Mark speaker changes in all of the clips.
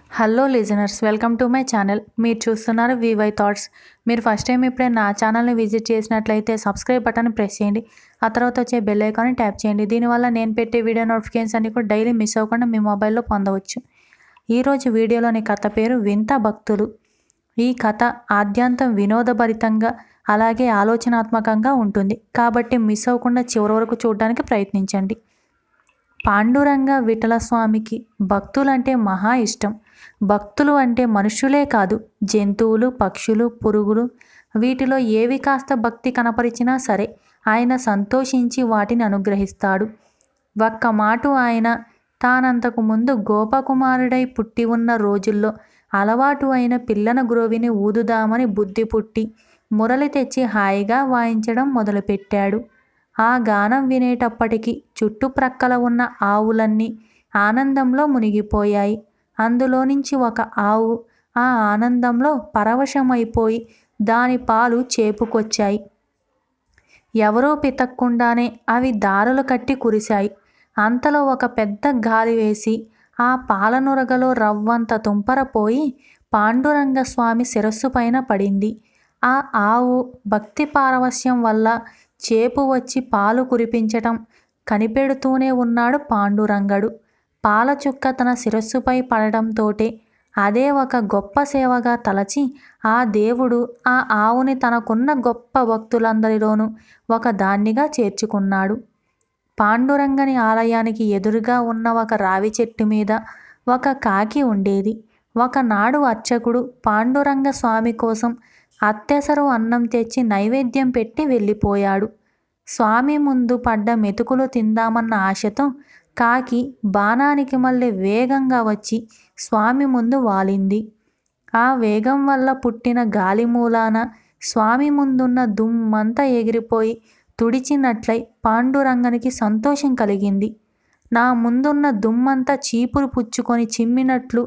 Speaker 1: hello listeners welcome to my channel మీరు చూస్తున్నారు VY thoughts మీరు ఫస్ట్ టైం ఇప్పుడే నా ఛానల్ని విజిట్ చేసినట్లయితే సబ్స్క్రైబ్ బటన్ ప్రెస్ చేయండి ఆ తర్వాత వచ్చే బెల్ ఐకాన్ని ట్యాప్ చేయండి దీనివల్ల నేను పెట్టే వీడియో నోటిఫికేషన్స్ అన్ని కూడా డైలీ మిస్ అవ్వకుండా మీ మొబైల్లో పొందవచ్చు ఈరోజు వీడియోలోని కథ పేరు వింత భక్తులు ఈ కథ ఆద్యాంతం వినోదభరితంగా అలాగే ఆలోచనాత్మకంగా ఉంటుంది కాబట్టి మిస్ అవ్వకుండా చివరి వరకు చూడడానికి ప్రయత్నించండి పాండురంగ విఠలస్వామికి భక్తులంటే మహా ఇష్టం భక్తులు అంటే మనుషులే కాదు జంతువులు పక్షులు పురుగులు వీటిలో ఏవి కాస్త భక్తి కనపరిచినా సరే ఆయన సంతోషించి వాటిని అనుగ్రహిస్తాడు ఒక్క మాటు ఆయన తానంతకు ముందు గోపకుమారుడై పుట్టి ఉన్న రోజుల్లో అలవాటు అయిన పిల్లన గ్రోవిని ఊదుదామని బుద్ధి పుట్టి మురళి తెచ్చి హాయిగా వాయించడం మొదలుపెట్టాడు ఆ గానం వినేటప్పటికి చుట్టుప్రక్కల ఉన్న ఆవులన్నీ ఆనందంలో మునిగిపోయాయి అందులో నుంచి ఒక ఆవు ఆ ఆనందంలో పరవశమైపోయి దాని పాలు చేపుకొచ్చాయి ఎవరో పితక్కుండానే అవి దారులు కట్టి కురిశాయి అంతలో ఒక పెద్ద గాలి వేసి ఆ పాలనురగలో రవ్వంత తుంపరపోయి పాండురంగ స్వామి శిరస్సు పైన పడింది ఆ ఆవు భక్తి పారవస్యం వల్ల చేపు వచ్చి పాలు కురిపించటం కనిపెడుతూనే ఉన్నాడు పాండురంగడు పాల చుక్క తన శిరస్సుపై పడడంతోటే అదే ఒక గొప్ప సేవగా తలచి ఆ దేవుడు ఆ ఆవుని తనకున్న గొప్ప భక్తులందరిలోనూ ఒక దాన్నిగా చేర్చుకున్నాడు పాండురంగని ఆలయానికి ఎదురుగా ఉన్న ఒక రావి చెట్టు మీద ఒక కాకి ఉండేది ఒకనాడు అర్చకుడు పాండురంగ స్వామి కోసం అత్తెసరు అన్నం తెచ్చి నైవేద్యం పెట్టి వెళ్ళిపోయాడు స్వామి ముందు పడ్డ మెతుకులు తిందామన్న ఆశతో కాకి బాణానికి మళ్ళీ వేగంగా వచ్చి స్వామి ముందు వాలింది ఆ వేగం వల్ల పుట్టిన గాలి మూలాన స్వామి ముందున్న దుమ్మంతా ఎగిరిపోయి తుడిచినట్లై పాండురంగనికి సంతోషం కలిగింది నా ముందున్న దుమ్మంతా చీపురు పుచ్చుకొని చిమ్మినట్లు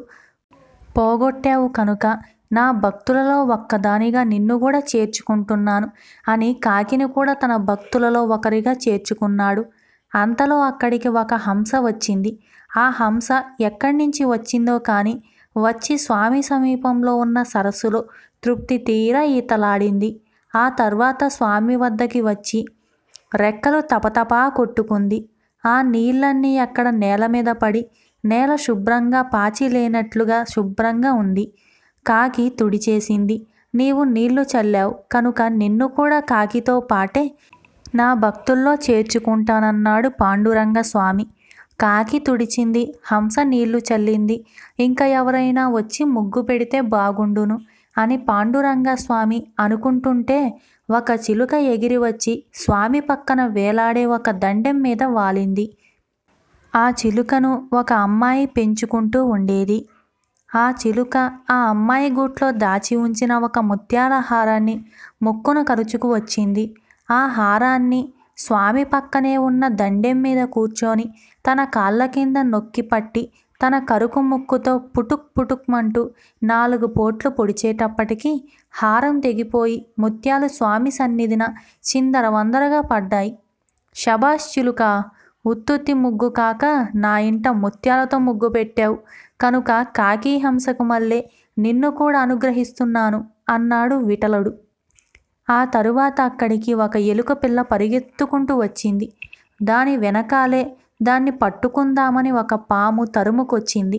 Speaker 1: పోగొట్టావు కనుక నా భక్తులలో ఒక్కదానిగా నిన్ను కూడా చేర్చుకుంటున్నాను అని కాకిని కూడా తన భక్తులలో ఒకరిగా చేర్చుకున్నాడు అంతలో అక్కడికి ఒక హంస వచ్చింది ఆ హంస ఎక్కడి నుంచి వచ్చిందో కానీ వచ్చి స్వామి సమీపంలో ఉన్న సరస్సులో తృప్తి తీరా ఈతలాడింది ఆ తర్వాత స్వామి వద్దకి వచ్చి రెక్కలు తపతపా కొట్టుకుంది ఆ నీళ్ళన్నీ అక్కడ నేల మీద పడి నేల శుభ్రంగా పాచి లేనట్లుగా శుభ్రంగా ఉంది కాకి తుడిచేసింది నీవు నీళ్లు చల్లావు కనుక నిన్ను కూడా కాకితో పాటే నా భక్తుల్లో చేర్చుకుంటానన్నాడు పాండురంగ స్వామి కాకి తుడిచింది హంస నీళ్లు చల్లింది ఇంకా ఎవరైనా వచ్చి ముగ్గు పెడితే బాగుండును అని పాండురంగ స్వామి అనుకుంటుంటే ఒక చిలుక ఎగిరి వచ్చి స్వామి పక్కన వేలాడే ఒక దండెం మీద వాలింది ఆ చిలుకను ఒక అమ్మాయి పెంచుకుంటూ ఉండేది ఆ చిలుక ఆ అమ్మాయి గూట్లో దాచి ఉంచిన ఒక ముత్యాల హారాన్ని ముక్కున కరుచుకు వచ్చింది ఆ హారాన్ని స్వామి పక్కనే ఉన్న దండెం మీద కూర్చొని తన కాళ్ళ కింద నొక్కి పట్టి తన కరుకు ముక్కుతో పుటుక్ పుటుక్మంటూ నాలుగు పోట్లు పొడిచేటప్పటికి హారం తెగిపోయి ముత్యాలు స్వామి సన్నిధిన చిందర వందరగా పడ్డాయి శబాష్ చిలుక ఉత్తుత్తి ముగ్గు కాక నా ఇంట ముత్యాలతో ముగ్గు పెట్టావు కనుక కాకి హంసకు మళ్ళీ నిన్ను కూడా అనుగ్రహిస్తున్నాను అన్నాడు విఠలుడు ఆ తరువాత అక్కడికి ఒక ఎలుక పిల్ల పరిగెత్తుకుంటూ వచ్చింది దాని వెనకాలే దాన్ని పట్టుకుందామని ఒక పాము తరుముకొచ్చింది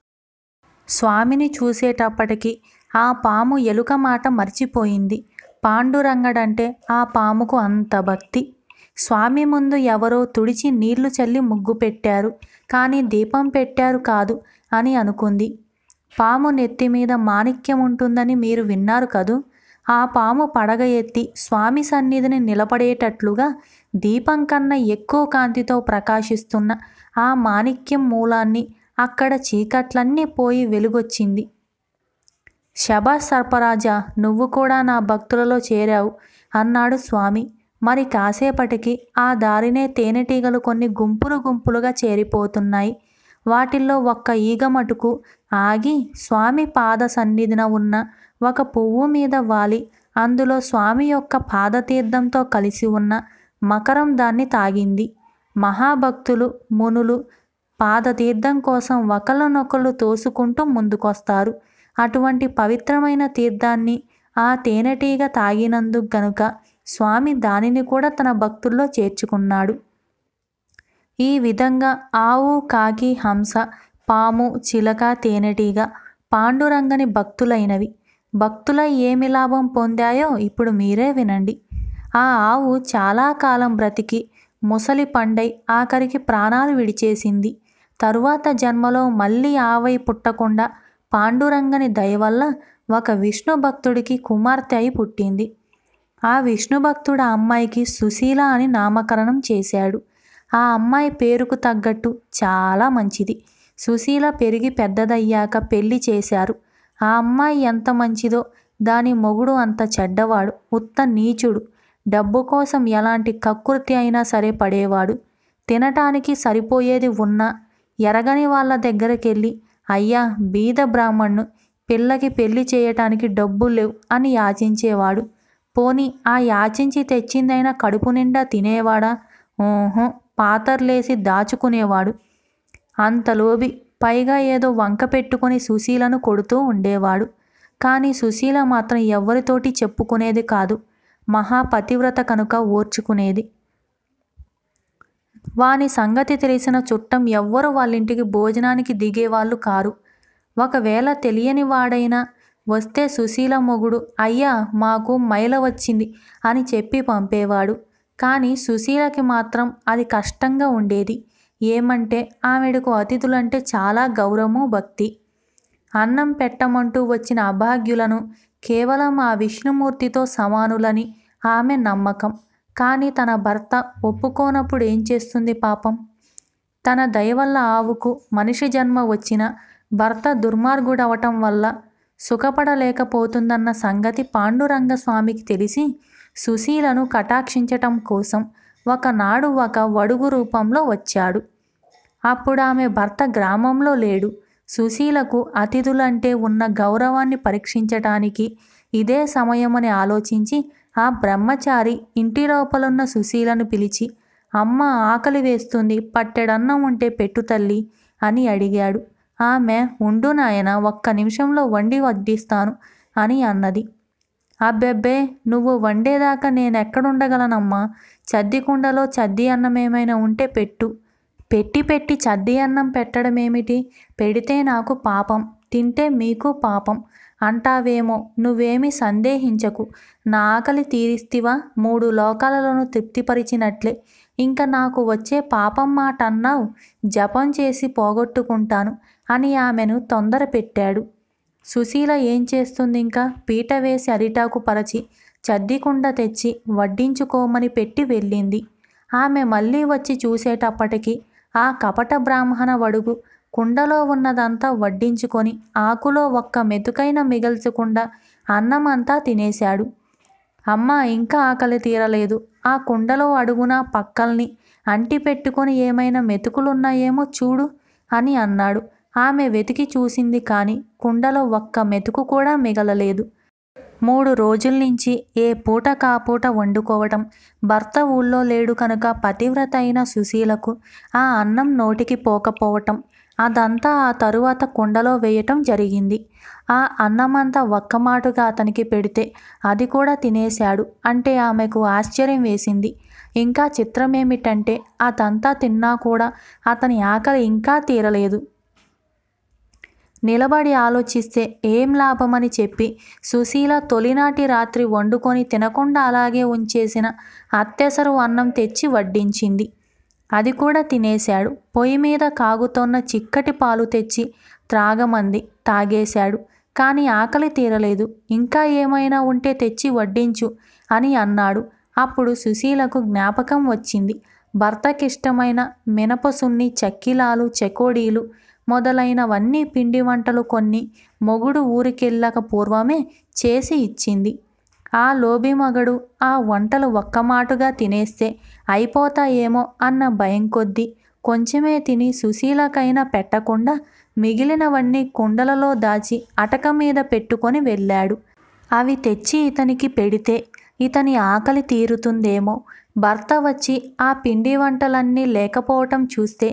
Speaker 1: స్వామిని చూసేటప్పటికి ఆ పాము ఎలుక మాట మర్చిపోయింది పాండురంగడంటే ఆ పాముకు అంత భక్తి స్వామి ముందు ఎవరో తుడిచి నీళ్లు చల్లి ముగ్గు పెట్టారు కానీ దీపం పెట్టారు కాదు అని అనుకుంది పాము నెత్తి మీద మాణిక్యం ఉంటుందని మీరు విన్నారు కదూ ఆ పాము పడగ ఎత్తి స్వామి సన్నిధిని నిలబడేటట్లుగా దీపం కన్నా ఎక్కువ కాంతితో ప్రకాశిస్తున్న ఆ మాణిక్యం మూలాన్ని అక్కడ చీకట్లన్నీ పోయి వెలుగొచ్చింది శబాష్ సర్పరాజా నువ్వు కూడా నా భక్తులలో చేరావు అన్నాడు స్వామి మరి కాసేపటికి ఆ దారినే తేనెటీగలు కొన్ని గుంపులు గుంపులుగా చేరిపోతున్నాయి వాటిల్లో ఒక్క ఈగ మటుకు ఆగి స్వామి పాద సన్నిధిన ఉన్న ఒక పువ్వు మీద వాలి అందులో స్వామి యొక్క పాదతీర్థంతో కలిసి ఉన్న మకరం దాన్ని తాగింది మహాభక్తులు మునులు పాదతీర్థం కోసం ఒకళ్ళనొకళ్ళు తోసుకుంటూ ముందుకొస్తారు అటువంటి పవిత్రమైన తీర్థాన్ని ఆ తేనెటీగ తాగినందుకు గనుక స్వామి దానిని కూడా తన భక్తుల్లో చేర్చుకున్నాడు ఈ విధంగా ఆవు కాకి హంస పాము చిలక తేనెటీగ పాండురంగని భక్తులైనవి భక్తులై ఏమి లాభం పొందాయో ఇప్పుడు మీరే వినండి ఆ ఆవు చాలా కాలం బ్రతికి ముసలి పండై ఆఖరికి ప్రాణాలు విడిచేసింది తరువాత జన్మలో మళ్ళీ ఆవై పుట్టకుండా పాండురంగని దయ వల్ల ఒక విష్ణు భక్తుడికి కుమార్తె అయి పుట్టింది ఆ విష్ణు భక్తుడు ఆ అమ్మాయికి సుశీల అని నామకరణం చేశాడు ఆ అమ్మాయి పేరుకు తగ్గట్టు చాలా మంచిది సుశీల పెరిగి పెద్దదయ్యాక పెళ్లి చేశారు ఆ అమ్మాయి ఎంత మంచిదో దాని మొగుడు అంత చెడ్డవాడు ఉత్త నీచుడు డబ్బు కోసం ఎలాంటి కక్కుర్తి అయినా సరే పడేవాడు తినటానికి సరిపోయేది ఉన్నా ఎరగని వాళ్ళ దగ్గరకెళ్ళి అయ్యా బీద బ్రాహ్మణ్ణు పిల్లకి పెళ్లి చేయటానికి డబ్బులు లేవు అని యాచించేవాడు పోని ఆ యాచించి తెచ్చిందైనా కడుపు నిండా తినేవాడా ఊహు పాతర్లేసి దాచుకునేవాడు అంత లోబి పైగా ఏదో వంక పెట్టుకొని సుశీలను కొడుతూ ఉండేవాడు కానీ సుశీల మాత్రం ఎవ్వరితోటి చెప్పుకునేది కాదు మహాపతివ్రత కనుక ఓర్చుకునేది వాని సంగతి తెలిసిన చుట్టం ఎవ్వరు వాళ్ళింటికి భోజనానికి దిగేవాళ్ళు కారు ఒకవేళ తెలియని వాడైనా వస్తే సుశీల మొగుడు అయ్యా మాకు మైల వచ్చింది అని చెప్పి పంపేవాడు కానీ సుశీలకి మాత్రం అది కష్టంగా ఉండేది ఏమంటే ఆమెడకు అతిథులంటే చాలా గౌరవము భక్తి అన్నం పెట్టమంటూ వచ్చిన అభాగ్యులను కేవలం ఆ విష్ణుమూర్తితో సమానులని ఆమె నమ్మకం కానీ తన భర్త ఒప్పుకోనప్పుడు ఏం చేస్తుంది పాపం తన దయ వల్ల ఆవుకు మనిషి జన్మ వచ్చిన భర్త దుర్మార్గుడవటం వల్ల సుఖపడలేకపోతుందన్న సంగతి పాండురంగ స్వామికి తెలిసి సుశీలను కటాక్షించటం కోసం ఒకనాడు ఒక వడుగు రూపంలో వచ్చాడు అప్పుడు ఆమె భర్త గ్రామంలో లేడు సుశీలకు అతిథులంటే ఉన్న గౌరవాన్ని పరీక్షించటానికి ఇదే సమయమని ఆలోచించి ఆ బ్రహ్మచారి ఇంటి లోపలున్న సుశీలను పిలిచి అమ్మ ఆకలి వేస్తుంది పట్టెడన్నం ఉంటే పెట్టు తల్లి అని అడిగాడు ఆమె ఉండు నాయన ఒక్క నిమిషంలో వండి వడ్డిస్తాను అని అన్నది అబ్బెబ్బే నువ్వు వండేదాకా నేనెక్కడుండగలనమ్మా చద్ది కుండలో చద్ది అన్నం ఏమైనా ఉంటే పెట్టు పెట్టి పెట్టి చద్ది అన్నం పెట్టడం ఏమిటి పెడితే నాకు పాపం తింటే మీకు పాపం అంటావేమో నువ్వేమీ సందేహించకు నా ఆకలి తీరిస్తివా మూడు లోకాలలోనూ తృప్తిపరిచినట్లే ఇంకా నాకు వచ్చే పాపం మాట అన్నావు జపం చేసి పోగొట్టుకుంటాను అని ఆమెను తొందర పెట్టాడు సుశీల ఏం చేస్తుంది ఇంకా పీట వేసి అరిటాకు పరచి చద్దికుండ తెచ్చి వడ్డించుకోమని పెట్టి వెళ్ళింది ఆమె మళ్ళీ వచ్చి చూసేటప్పటికి ఆ కపట బ్రాహ్మణ వడుగు కుండలో ఉన్నదంతా వడ్డించుకొని ఆకులో ఒక్క మెతుకైన మిగల్చకుండా అన్నమంతా తినేశాడు అమ్మ ఇంకా ఆకలి తీరలేదు ఆ కుండలో అడుగున పక్కల్ని అంటి పెట్టుకొని ఏమైనా మెతుకులున్నాయేమో చూడు అని అన్నాడు ఆమె వెతికి చూసింది కానీ కుండలో ఒక్క మెతుకు కూడా మిగలలేదు మూడు రోజుల నుంచి ఏ పూట కాపూట వండుకోవటం భర్త ఊళ్ళో లేడు కనుక పతివ్రత అయిన సుశీలకు ఆ అన్నం నోటికి పోకపోవటం అదంతా ఆ తరువాత కుండలో వేయటం జరిగింది ఆ అన్నమంతా ఒక్కమాటుగా అతనికి పెడితే అది కూడా తినేశాడు అంటే ఆమెకు ఆశ్చర్యం వేసింది ఇంకా చిత్రం ఏమిటంటే అదంతా తిన్నా కూడా అతని ఆకలి ఇంకా తీరలేదు నిలబడి ఆలోచిస్తే ఏం లాభమని చెప్పి సుశీల తొలినాటి రాత్రి వండుకొని తినకుండా అలాగే ఉంచేసిన అత్తెసరు అన్నం తెచ్చి వడ్డించింది అది కూడా తినేశాడు పొయ్యి మీద కాగుతోన్న చిక్కటి పాలు తెచ్చి త్రాగమంది తాగేశాడు కానీ ఆకలి తీరలేదు ఇంకా ఏమైనా ఉంటే తెచ్చి వడ్డించు అని అన్నాడు అప్పుడు సుశీలకు జ్ఞాపకం వచ్చింది భర్తకిష్టమైన మినపసున్ని చక్కిలాలు చెకోడీలు మొదలైనవన్నీ పిండి వంటలు కొన్ని మొగుడు ఊరికెళ్ళక పూర్వమే చేసి ఇచ్చింది ఆ లోబి మగడు ఆ వంటలు ఒక్కమాటుగా తినేస్తే అయిపోతాయేమో అన్న భయం కొద్దీ కొంచెమే తిని సుశీలకైనా పెట్టకుండా మిగిలినవన్నీ కుండలలో దాచి అటక మీద పెట్టుకొని వెళ్ళాడు అవి తెచ్చి ఇతనికి పెడితే ఇతని ఆకలి తీరుతుందేమో భర్త వచ్చి ఆ పిండి వంటలన్నీ లేకపోవటం చూస్తే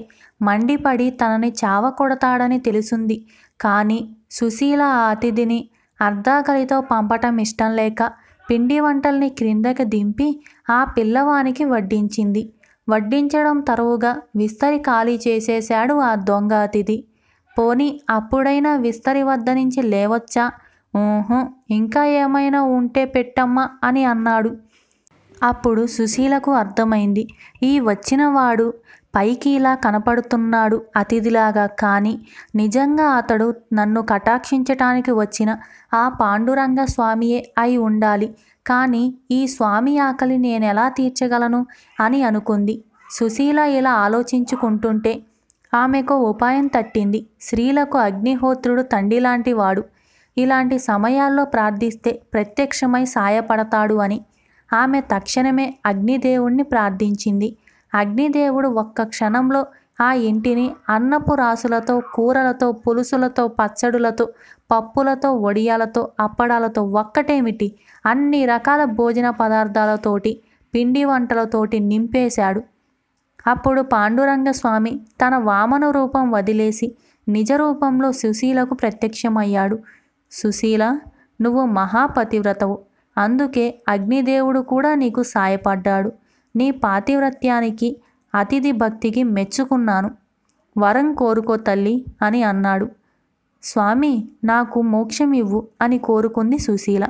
Speaker 1: మండిపడి తనని చావ కొడతాడని తెలిసింది కానీ సుశీల ఆ అతిథిని అర్ధాకలితో పంపటం ఇష్టం లేక పిండి వంటల్ని క్రిందకి దింపి ఆ పిల్లవానికి వడ్డించింది వడ్డించడం తరువుగా విస్తరి ఖాళీ చేసేశాడు ఆ దొంగ అతిథి పోని అప్పుడైనా విస్తరి వద్ద నుంచి లేవచ్చా ఊహు ఇంకా ఏమైనా ఉంటే పెట్టమ్మా అని అన్నాడు అప్పుడు సుశీలకు అర్థమైంది ఈ వచ్చినవాడు పైకి ఇలా కనపడుతున్నాడు అతిథిలాగా కానీ నిజంగా అతడు నన్ను కటాక్షించటానికి వచ్చిన ఆ పాండురంగ స్వామియే అయి ఉండాలి కానీ ఈ స్వామి ఆకలి నేనెలా తీర్చగలను అని అనుకుంది సుశీల ఇలా ఆలోచించుకుంటుంటే ఆమెకు ఉపాయం తట్టింది స్త్రీలకు అగ్నిహోత్రుడు తండ్రి లాంటి వాడు ఇలాంటి సమయాల్లో ప్రార్థిస్తే ప్రత్యక్షమై సాయపడతాడు అని ఆమె తక్షణమే అగ్నిదేవుణ్ణి ప్రార్థించింది అగ్నిదేవుడు ఒక్క క్షణంలో ఆ ఇంటిని అన్నపు రాసులతో కూరలతో పులుసులతో పచ్చడులతో పప్పులతో వడియాలతో అప్పడాలతో ఒక్కటేమిటి అన్ని రకాల భోజన పదార్థాలతోటి పిండి వంటలతోటి నింపేశాడు అప్పుడు పాండురంగ స్వామి తన వామన రూపం వదిలేసి నిజ రూపంలో సుశీలకు ప్రత్యక్షమయ్యాడు సుశీల నువ్వు మహాపతివ్రతవు అందుకే అగ్నిదేవుడు కూడా నీకు సాయపడ్డాడు నీ పాతివ్రత్యానికి అతిథి భక్తికి మెచ్చుకున్నాను వరం కోరుకో తల్లి అని అన్నాడు స్వామి నాకు మోక్షం ఇవ్వు అని కోరుకుంది సుశీల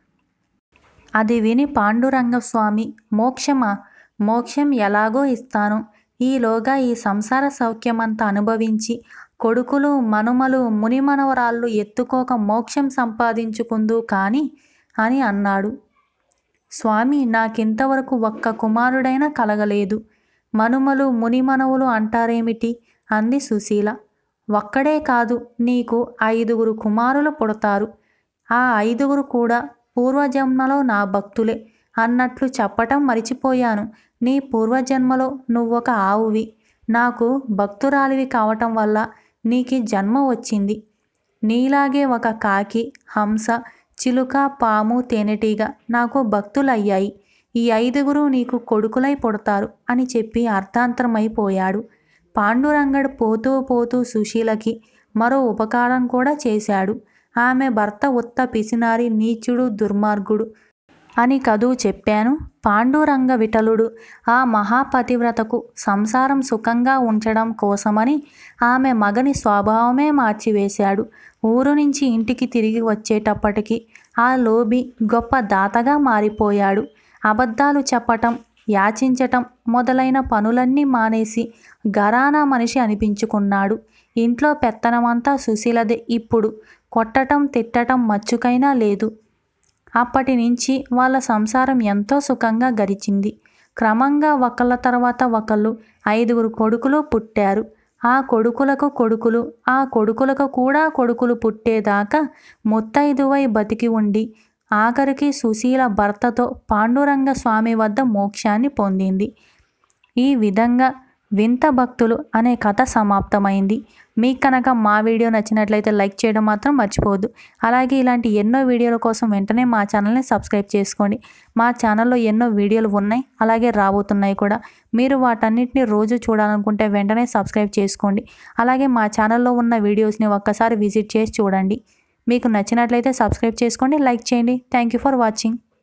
Speaker 1: అది విని పాండురంగ స్వామి మోక్షమా మోక్షం ఎలాగో ఇస్తాను ఈలోగా ఈ సంసార సౌఖ్యమంతా అనుభవించి కొడుకులు మనుమలు మునిమనవరాళ్ళు ఎత్తుకోక మోక్షం సంపాదించుకుందు కాని అని అన్నాడు స్వామి నాకింతవరకు ఒక్క కుమారుడైనా కలగలేదు మనుమలు మునిమనవులు అంటారేమిటి అంది సుశీల ఒక్కడే కాదు నీకు ఐదుగురు కుమారులు పుడతారు ఆ ఐదుగురు కూడా పూర్వజన్మలో నా భక్తులే అన్నట్లు చెప్పటం మరిచిపోయాను నీ పూర్వజన్మలో నువ్వొక ఆవువి నాకు భక్తురాలివి కావటం వల్ల నీకు జన్మ వచ్చింది నీలాగే ఒక కాకి హంస చిలుక పాము తేనెటీగ నాకు భక్తులయ్యాయి ఈ ఐదుగురు నీకు కొడుకులై పుడతారు అని చెప్పి అర్థాంతరమైపోయాడు పాండురంగడు పోతూ పోతూ సుశీలకి మరో ఉపకారం కూడా చేశాడు ఆమె భర్త ఉత్త పిసినారి నీచుడు దుర్మార్గుడు అని కదూ చెప్పాను పాండురంగ విఠలుడు ఆ మహాపతివ్రతకు సంసారం సుఖంగా ఉంచడం కోసమని ఆమె మగని స్వభావమే మార్చివేశాడు ఊరు నుంచి ఇంటికి తిరిగి వచ్చేటప్పటికి ఆ లోబి గొప్ప దాతగా మారిపోయాడు అబద్ధాలు చెప్పటం యాచించటం మొదలైన పనులన్నీ మానేసి గరానా మనిషి అనిపించుకున్నాడు ఇంట్లో పెత్తనమంతా సుశీలదే ఇప్పుడు కొట్టటం తిట్టటం మచ్చుకైనా లేదు అప్పటి నుంచి వాళ్ళ సంసారం ఎంతో సుఖంగా గడిచింది క్రమంగా ఒకళ్ళ తర్వాత ఒకళ్ళు ఐదుగురు కొడుకులు పుట్టారు ఆ కొడుకులకు కొడుకులు ఆ కొడుకులకు కూడా కొడుకులు పుట్టేదాకా ముత్తైదువై బతికి ఉండి ఆఖరికి సుశీల భర్తతో పాండురంగ స్వామి వద్ద మోక్షాన్ని పొందింది ఈ విధంగా వింత భక్తులు అనే కథ సమాప్తమైంది మీకు కనుక మా వీడియో నచ్చినట్లయితే లైక్ చేయడం మాత్రం మర్చిపోవద్దు అలాగే ఇలాంటి ఎన్నో వీడియోల కోసం వెంటనే మా ఛానల్ని సబ్స్క్రైబ్ చేసుకోండి మా ఛానల్లో ఎన్నో వీడియోలు ఉన్నాయి అలాగే రాబోతున్నాయి కూడా మీరు వాటన్నిటిని రోజు చూడాలనుకుంటే వెంటనే సబ్స్క్రైబ్ చేసుకోండి అలాగే మా ఛానల్లో ఉన్న వీడియోస్ని ఒక్కసారి విజిట్ చేసి చూడండి మీకు నచ్చినట్లయితే సబ్స్క్రైబ్ చేసుకోండి లైక్ చేయండి థ్యాంక్ యూ ఫర్ వాచింగ్